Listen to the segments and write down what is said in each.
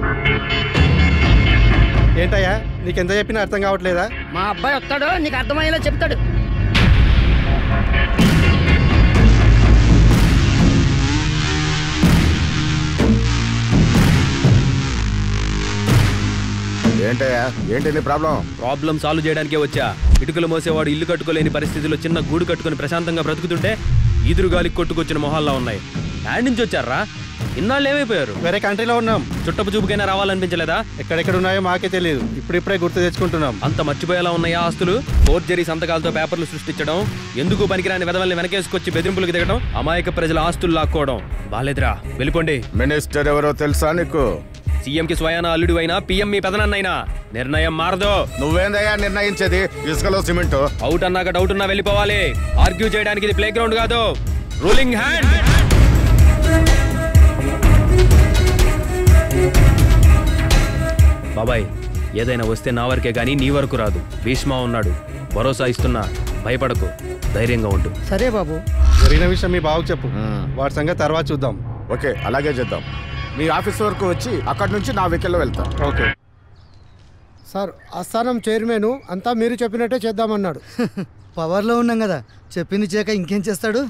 ఏంటయ్యా నీకెంత చెప్పినా అర్థం కావట్లేదా మా అబ్బాయి వస్తాడు నీకు అర్థమయ్యేలా చెప్తాడు ఏంటయ్యా ఏంటి నీ ప్రాబ్లం ప్రాబ్లం సాల్వ్ చేయడానికే వచ్చా ఇటుకలు మోసేవాడు ఇల్లు కట్టుకోలేని పరిస్థితిలో చిన్న గూడు కట్టుకొని ప్రశాంతంగా బ్రతుకుతుంటే ఈదురు గాలికి కొట్టుకొచ్చిన మొహాల్లా ఉన్నాయి యాడ్ నుంచి వచ్చారా ఇన్నాళ్ళు ఏమైపోయారు వేరే కంట్రీలో ఉన్నాం చుట్టపు చూపుకైనా రావాలనిపించలేదా ఎక్కడెక్కడ ఉన్నాయో మాకే తెలియదు ఇప్పుడిప్పుడే గుర్తు తెచ్చుకుంటున్నాం అంత మర్చిపోయేలా ఉన్నాయా ఆస్తులు ఫోర్జరీ సంతకాలతో పేపర్లు సృష్టించడం ఎందుకు పనికిరాని వెదవల్ని వెనకేసుకొచ్చి బెదిరింపులకు దిగడం అమాయక ప్రజల ఆస్తులు లాక్కోవడం బాలేదురా వెళ్ళిపోండి మినిస్టర్ ఎవరో తెలుసా నీకు సీఎం కి స్వయాన అల్లుడు అయినా పిఎం మీ పెదనన్నైనా నిర్ణయం మారదు నువ్వేందయ్యా నిర్ణయించేది ఇసుకలో సిమెంట్ అవుట్ అన్నాక డౌట్ ఉన్నా వెళ్ళిపోవాలి ఆర్గ్యూ చేయడానికి ఇది ప్లే గ్రౌండ్ కాదు రూలింగ్ హ్యాండ్ బాబాయ్ ఏదైనా వస్తే నా వరకే గానీ నీ వరకు రాదు భీష్మ ఉన్నాడు భరోసా ఇస్తున్నా భయపడకు ధైర్యంగా ఉండు సరే బాబు జరిగిన విషయం మీ బావకు చెప్పు మ్మ్. వాడి సంగతి తర్వాత చూద్దాం ఓకే అలాగే చేద్దాం మీ ఆఫీస్ వరకు వచ్చి అక్కడి నుంచి నా వెహికల్లో వెళ్తా ఓకే సార్ ఆస్థానం చైర్మన్ అంతా మీరు చెప్పినట్టే చేద్దామన్నాడు పవర్లో ఉన్నాం కదా చెప్పింది చేయక ఇంకేం చేస్తాడు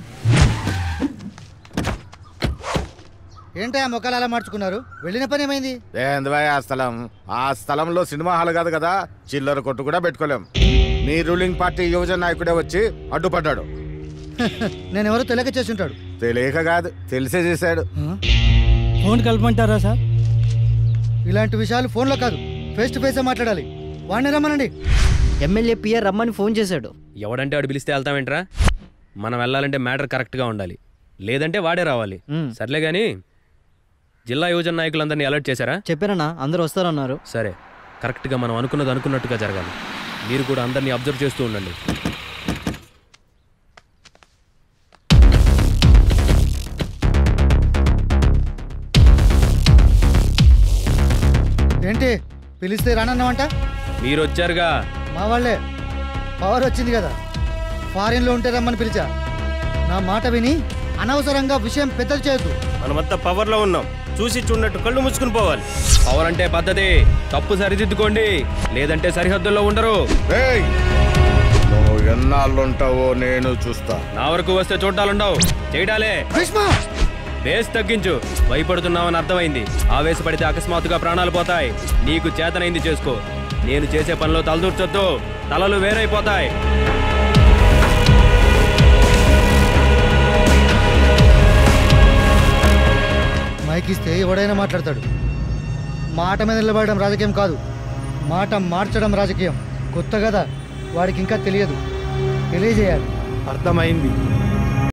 ఏంటి ఆ మొక్కలు అలా మార్చుకున్నారు వెళ్ళిన పని ఏమైంది ఏందివా ఆ స్థలం ఆ స్థలంలో సినిమా హాల్ కాదు కదా చిల్లర కొట్టు కూడా పెట్టుకోలేం మీ రూలింగ్ పార్టీ యువజన నాయకుడే వచ్చి అడ్డుపడ్డాడు నేను ఎవరో తెలియక చేసి ఉంటాడు తెలియక కాదు తెలిసే చేశాడు ఫోన్ కలపమంటారా సార్ ఇలాంటి విషయాలు ఫోన్లో కాదు ఫేస్ టు ఫేసే మాట్లాడాలి వాడిని రమ్మనండి ఎమ్మెల్యే పిఆర్ రమ్మని ఫోన్ చేశాడు ఎవడంటే వాడు పిలిస్తే వెళ్తామేంట్రా మనం వెళ్ళాలంటే మ్యాటర్ కరెక్ట్గా ఉండాలి లేదంటే వాడే రావాలి సర్లే కానీ జిల్లా యువజన నాయకులందరినీ అలర్ట్ చేశారా చెప్పారన్నా అందరూ వస్తారన్నారు సరే కరెక్ట్గా మనం అనుకున్నది అనుకున్నట్టుగా జరగాలి మీరు కూడా అందరినీ అబ్జర్వ్ చేస్తూ ఉండండి ఏంటి పిలిస్తే రానన్నావంట మీరు వచ్చారుగా మా వాళ్ళే పవర్ వచ్చింది కదా ఫారిన్లో ఉంటే రమ్మని పిలిచా నా మాట విని అనవసరంగా విషయం పెద్దలు చేయొద్దు మనమంతా పవర్లో ఉన్నాం చూసి చూడనట్టు కళ్ళు ముచ్చుకుని పోవాలి పవర్ అంటే పద్ధతి తప్పు సరిదిద్దుకోండి లేదంటే సరిహద్దుల్లో ఉండరు ఏయ్! నువ్వు ఎన్నాళ్ళుంటావో నేను చూస్తా నా వరకు వస్తే చూడ్డాలుండవు చేయడాలే భీష్మ బేస్ తగ్గించు భయపడుతున్నావని అర్థమైంది ఆవేశపడితే అకస్మాత్తుగా ప్రాణాలు పోతాయి నీకు చేతనైంది చేసుకో నేను చేసే పనిలో తలదూర్చొద్దు తలలు వేరైపోతాయి మైక్ ఇస్తే ఎవడైనా మాట్లాడతాడు మాట మీద నిలబడడం రాజకీయం కాదు మాట మార్చడం రాజకీయం కొత్త కదా వాడికి ఇంకా తెలియదు తెలియజేయాలి అర్థమైంది